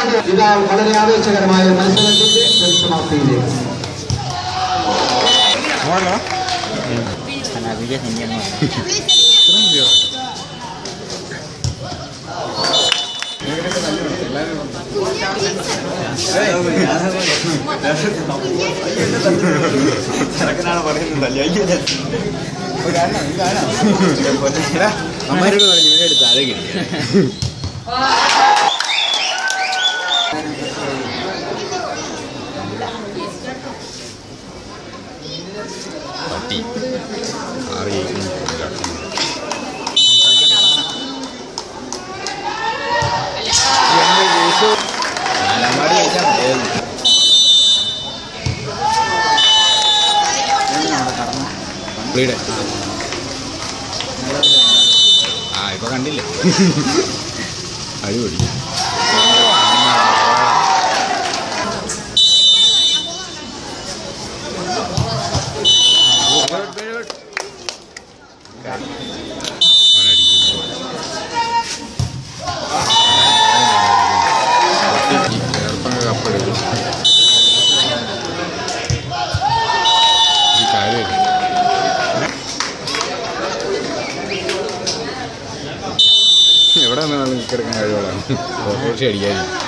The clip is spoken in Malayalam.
ഇതാ വളരെ ആവേശകരമായ മത്സരത്തിന്റെ പരിസമാപ്തിയിലേക്ക് അമ്മമാരോട് പറഞ്ഞു ഇവനെ എടുത്ത് അതേ കിട്ടി പട്ടി ആറ് നാലാം പാടി ജയിച്ചാൽ മതിയായിരുന്നു പുള്ളിയുടെ ആ ഇപ്പൊ കണ്ടില്ലേ അടിപൊളി അവനടിക്കുന്നു. ചെറുപ്പം കപ്പെടുക്കും ഈ കാര്യമില്ല എവിടെ നിന്നാലും കിടക്കാൻ കഴിവുള്ളതാണ് ഓട്ടോറിക്ഷ അടിക്കാനും